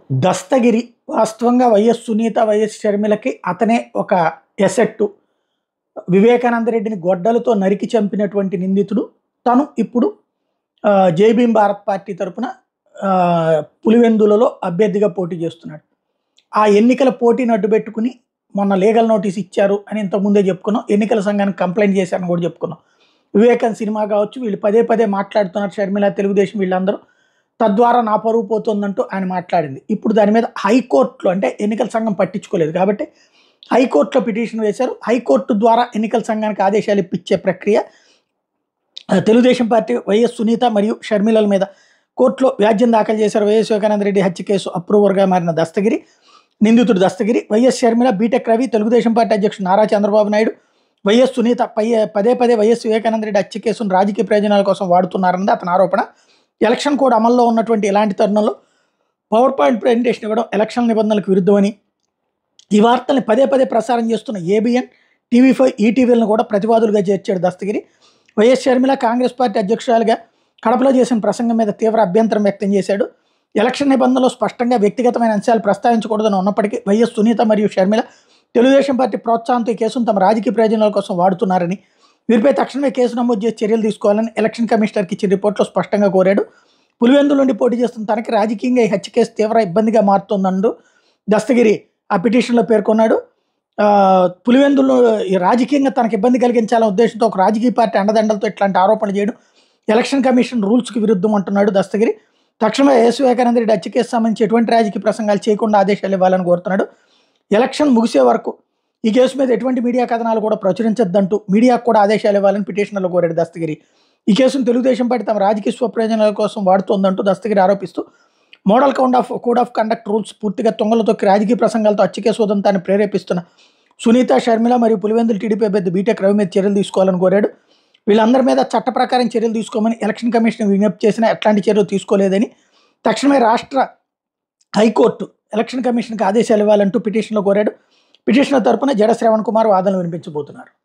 దస్తగిరి వాస్తవంగా YS Sunitha YS షర్మిలకి అతనే ఒక ఎసెట్టు వివేకానంద రెడ్డిని గొడ్డలతో నరికి చంపినటువంటి నిందితుడు తను ఇప్పుడు ఆ, జై భీమ్ భారత్ పార్టీ తరపున ఆ, పులివెందులలో అభ్యర్థిగా పోటీ చేస్తున్నాడు ఆ ఎన్నికల పోటీని అడ్డుపెట్టుకుని మొన్న లీగల్ నోటీస్ ఇచ్చారు అని ఇంతకుముందే చెప్పుకున్నాం ఎన్నికల సంఘానికి కంప్లైంట్ చేశారని కూడా చెప్పుకున్నాం వివేకన్ సినిమా కావచ్చు వీళ్ళు పదే పదే మాట్లాడుతున్నారు షర్మిల తెలుగుదేశం వీళ్ళందరూ తద్వారా నా పరువు పోతుందంటూ ఆయన మాట్లాడింది ఇప్పుడు దాని మీద హైకోర్టులో అంటే ఎన్నికల సంఘం పట్టించుకోలేదు కాబట్టి హైకోర్టులో పిటిషన్ వేశారు హైకోర్టు ద్వారా ఎన్నికల సంఘానికి ఆదేశాలు ఇప్పించే ప్రక్రియ ఆ, తెలుగుదేశం పార్టీ వైఎస్ సునీత మరియు షర్మిలల మీద కోర్టులో వ్యాజ్యం దాఖలు చేశారు వైఎస్ వివేకానంద రెడ్డి హత్య కేసు అప్రూవర్గా మారిన దస్తగిరి నిందితుడు Dastagiri YS Sharmila BTech Ravi Telugu Desam party అధ్యక్షుడు నారా చంద్రబాబు నాయుడు వైఎస్ సునీత పై పదే పదే వైఎస్ వివేకానంద రెడ్డి హత్య కేసును రాజకీయ ప్రయోజనాల కోసం వాడుతున్నారన్నది అతని ఆరోపణ ఎలక్షన్ కోడ్ అమల్లో ఉన్నటువంటి ఇలాంటి తరుణంలో పవర్ పాయింట్ ప్రజెంటేషన్ ఇవ్వడం ఎలక్షన్ నిబంధనలకు విరుద్ధమని ఈ వార్తల్ని పదే పదే ప్రసారం చేస్తున్న ఏబిఎన్ టీవీ ఫైవ్ ఈటీవీలను కూడా ప్రతివాదులుగా చేర్చాడు దస్తగిరి వైఎస్ షర్మిల కాంగ్రెస్ పార్టీ అధ్యక్షురాలుగా కడపలో చేసిన ప్రసంగం మీద తీవ్ర అభ్యంతరం వ్యక్తం చేశాడు ఎలక్షన్ నిబంధనలో స్పష్టంగా వ్యక్తిగతమైన అంశాలు ప్రస్తావించకూడదని ఉన్నప్పటికీ వైఎస్ సునీత మరియు షర్మిల తెలుగుదేశం పార్టీ ప్రోత్సాహంతో ఈ కేసును తమ రాజకీయ ప్రయోజనాల కోసం వాడుతున్నారని వీరిపై తక్షణమే కేసు నమోదు చేసి చర్యలు తీసుకోవాలని ఎలక్షన్ కమిషనర్కి ఇచ్చిన రిపోర్ట్లో స్పష్టంగా కోరాడు పులివెందుల నుండి పోటీ చేస్తున్న తనకి రాజకీయంగా ఈ హత్య కేసు తీవ్ర ఇబ్బందిగా మారుతోందంటూ దస్తగిరి ఆ పిటిషన్లో పేర్కొన్నాడు ఆ, పులివెందులు ఈ రాజకీయంగా తనకు ఇబ్బంది కలిగించాలనే ఉద్దేశంతో ఒక రాజకీయ పార్టీ అండదండలతో ఇట్లాంటి ఆరోపణలు చేయడం ఎలక్షన్ కమిషన్ రూల్స్కి విరుద్ధం అంటున్నాడు దస్తగిరి తక్షణమే ఎస్ వివేకానంద రెడ్డి హత్య కేసు సంబంధించి ఎటువంటి రాజకీయ ప్రసంగాలు చేయకుండా ఆదేశాలు ఇవ్వాలని కోరుతున్నాడు ఎలక్షన్ ముగిసే వరకు ఈ కేసు మీద ఎటువంటి మీడియా కథనాలు కూడా ప్రచురించొద్దంటూ మీడియాకు కూడా ఆదేశాలు ఇవ్వాలని పిటిషన్లో కోరాడు దస్తగిరి ఈ కేసును తెలుగుదేశం పార్టీ తమ రాజకీయ స్వప్రయోజనాల కోసం వాడుతోందంటూ దస్తగిరి ఆరోపిస్తూ model count of code of conduct rules పూర్తిగా తొంగలతో రాజకీయ ప్రసంగాలతో అచ్చకేసు ఉదంతాన్ని ప్రేరేపిస్తున్న సునీత షర్మిల మరియు పులివెందులు టీడీపీ అభ్యర్థి బీటెక్ రవి మీద చర్యలు తీసుకోవాలని కోరాడు వీళ్ళందరి మీద చట్ట ప్రకారం చర్యలు తీసుకోమని ఎలక్షన్ కమిషన్ విజ్ఞప్తి చేసినా ఎట్లాంటి చర్యలు తీసుకోలేదని తక్షణమే రాష్ట్ర హైకోర్టు ఎలక్షన్ కమిషన్కి ఆదేశాలు ఇవ్వాలంటూ పిటిషన్లో కోరాడు పిటిషనర్ తరపున జడ శ్రవణ్ కుమార్ వాదనలు వినిపించబోతున్నారు